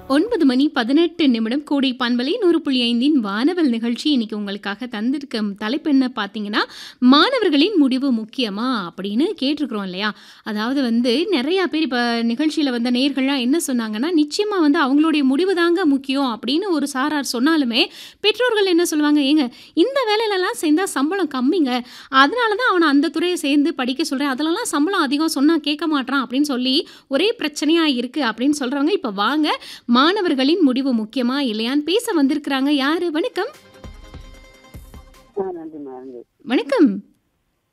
ஒன்பது மணி பதினெட்டு நிமிடம் கோடை பண்பலை நூறு புள்ளி ஐந்தின் வானவல் நிகழ்ச்சி இன்னைக்கு உங்களுக்காக தந்திருக்க தலைப்பு என்ன பார்த்தீங்கன்னா மாணவர்களின் முடிவு முக்கியமா அப்படின்னு கேட்டிருக்கிறோம் இல்லையா அதாவது வந்து நிறையா பேர் இப்போ நிகழ்ச்சியில் வந்த நேர்கள்லாம் என்ன சொன்னாங்கன்னா நிச்சயமாக வந்து அவங்களுடைய முடிவு தாங்க முக்கியம் அப்படின்னு ஒரு சாரார் சொன்னாலுமே பெற்றோர்கள் என்ன சொல்லுவாங்க ஏங்க இந்த வேலையிலலாம் சேர்ந்தால் சம்பளம் கம்மிங்க அதனால தான் அவனை அந்த துறையை சேர்ந்து படிக்க சொல்கிறேன் அதிலலாம் சம்பளம் அதிகம் சொன்னால் கேட்க மாட்டான் அப்படின்னு சொல்லி ஒரே பிரச்சனையாக இருக்குது அப்படின்னு சொல்கிறவங்க இப்போ வாங்க மாணவர்களின் முடிவு முக்கியமா இல்லையான்னு பேச வந்திருக்கிறாங்க யாரு வணக்கம் ஆ நன்றிம்மா நன்றி வணக்கம்